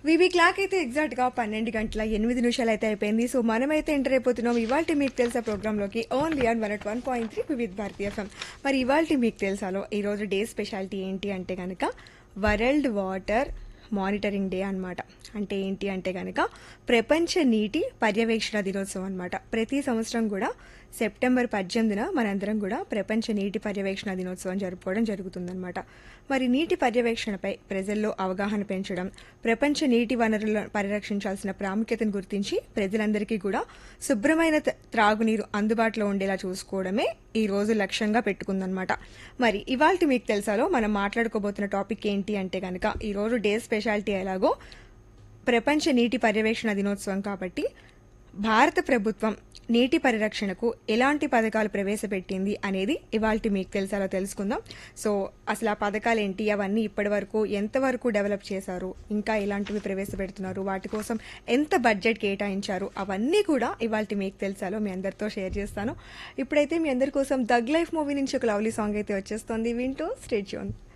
వివి clock అయితే exact గా పన్నెండు గంటల ఎనిమిది నిమిషాలు అయితే అయిపోయింది సో మనమైతే ఎంటర్ అయిపోతున్నాం ఇవాళ మీకు తెలుసా ప్రోగ్రామ్ లోకి only on one one point three Vividh Bharatiya FM మరి ఇవాళ మీకు తెలుసాలో ఈ రోజు డే స్పెషాలిటీ ఏంటి అంటే కనుక వరల్డ్ వాటర్ మానిటరింగ్ డే అన్నమాట అంటే ఏంటి అంటే కనుక ప్రపంచ నీటి పర్యవేక్షణ దినోత్సవం అన్నమాట ప్రతి సంవత్సరం కూడా సెప్టెంబర్ పద్దెనిమిదిన మనందరం కూడా ప్రపంచ నీటి పర్యవేక్షణ దినోత్సవం జరుపుకోవడం జరుగుతుందన్నమాట మరి నీటి పర్యవేక్షణపై ప్రజల్లో అవగాహన పెంచడం ప్రపంచ నీటి వనరులను పరిరక్షించాల్సిన ప్రాముఖ్యతను గుర్తించి ప్రజలందరికీ కూడా శుభ్రమైన త- త్రాగునీరు అందుబాటులో ఉండేలా చూసుకోవడమే ఈ రోజు లక్ష్యంగా పెట్టుకుందన్నమాట మరి ఇవాళ మీకు తెలుసాలో మనం మాట్లాడుకోబోతున్న టాపిక్ ఏంటి అంటే కనుక ఈ రోజు డే స్పెషాలిటీ ఎలాగో ప్రపంచ నీటి పర్యవేక్షణ దినోత్సవం కాబట్టి భారత ప్రభుత్వం నీటి పరిరక్షణకు ఎలాంటి పథకాలు ప్రవేశపెట్టింది అనేది ఇవాళ మీకు తెలుసాలో తెలుసుకుందాం సో అసలు ఆ పథకాలు ఏంటి అవన్నీ ఇప్పటి వరకు ఎంతవరకు డెవలప్ చేశారు ఇంకా ఎలాంటివి ప్రవేశపెడుతున్నారు వాటి కోసం ఎంత బడ్జెట్ కేటాయించారు అవన్నీ కూడా ఇవాళ మీకు తెలుసాలో మీ అందరితో షేర్ చేస్తాను ఇప్పుడైతే మీ అందరి కోసం దగ్ లైఫ్ మూవీ నుంచి ఒక లవ్లీ సాంగ్ అయితే వచ్చేస్తుంది వింటూ స్టేట్ చూన్